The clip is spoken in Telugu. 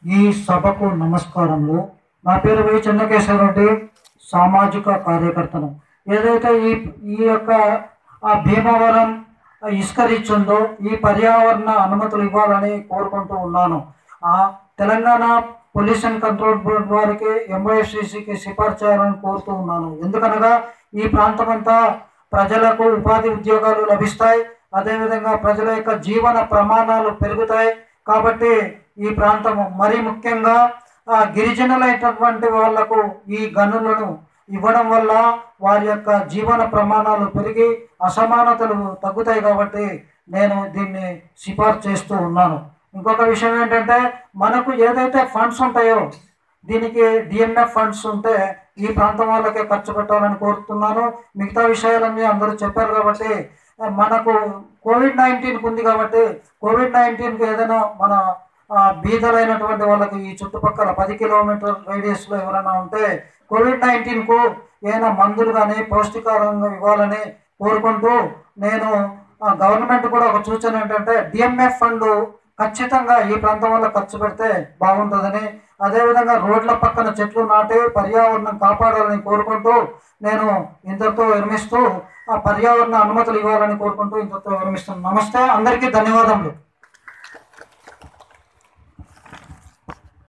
ఈ సభకు నమస్కారములు నా పేరు వై చెన్నకేశ్వరరెడ్డి సామాజిక కార్యకర్తను ఏదైతే ఈ ఈ యొక్క ఆ భీమవరం ఆ ఇసుక రీచ్ ఉందో ఈ పర్యావరణ అనుమతులు ఇవ్వాలని కోరుకుంటూ ఉన్నాను ఆ తెలంగాణ పొల్యూషన్ కంట్రోల్ బోర్డు వారికి ఎంఓఎఫ్సిసికి సిఫార్సు చేయాలని కోరుతూ ఉన్నాను ఎందుకనగా ఈ ప్రాంతమంతా ప్రజలకు ఉపాధి ఉద్యోగాలు లభిస్తాయి అదేవిధంగా ప్రజల యొక్క జీవన ప్రమాణాలు పెరుగుతాయి కాబట్టి ఈ ప్రాంతము మరీ ముఖ్యంగా ఆ గిరిజనులైనటువంటి వాళ్లకు ఈ గనులను ఇవ్వడం వల్ల వారి యొక్క జీవన ప్రమాణాలు పెరిగి అసమానతలు తగ్గుతాయి కాబట్టి నేను దీన్ని సిఫార్సు చేస్తూ ఉన్నాను ఇంకొక విషయం ఏంటంటే మనకు ఏదైతే ఫండ్స్ ఉంటాయో దీనికి డిఎంఎఫ్ ఫండ్స్ ఉంటే ఈ ప్రాంతం వాళ్ళకే ఖర్చు పెట్టాలని కోరుతున్నాను మిగతా విషయాలన్నీ అందరూ చెప్పారు కాబట్టి ఆ, మనకు కోవిడ్ నైన్టీన్కి ఉంది కాబట్టి కోవిడ్ నైన్టీన్కి ఏదైనా మన ఆ, బీదలైనటువంటి వాళ్ళకి ఈ చుట్టుపక్కల పది కిలోమీటర్ రేడియస్లో ఎవరైనా ఉంటే కోవిడ్ నైన్టీన్కు ఏమైనా మందులు కానీ పౌష్టికారంగా ఇవ్వాలని కోరుకుంటూ నేను ఆ, గవర్నమెంట్ కూడా ఒక సూచన ఏంటంటే డిఎంఎఫ్ ఫండ్ ఖచ్చితంగా ఈ ప్రాంతం వల్ల ఖర్చు పెడితే బాగుంటుందని అదేవిధంగా రోడ్ల పక్కన చెట్లు నాటి పర్యావరణం కాపాడాలని కోరుకుంటూ నేను ఇంతటితో విరమిస్తూ ఆ పర్యావరణ అనుమతులు ఇవ్వాలని కోరుకుంటూ ఇంతటితో విరమిస్తున్నాను నమస్తే అందరికీ ధన్యవాదములు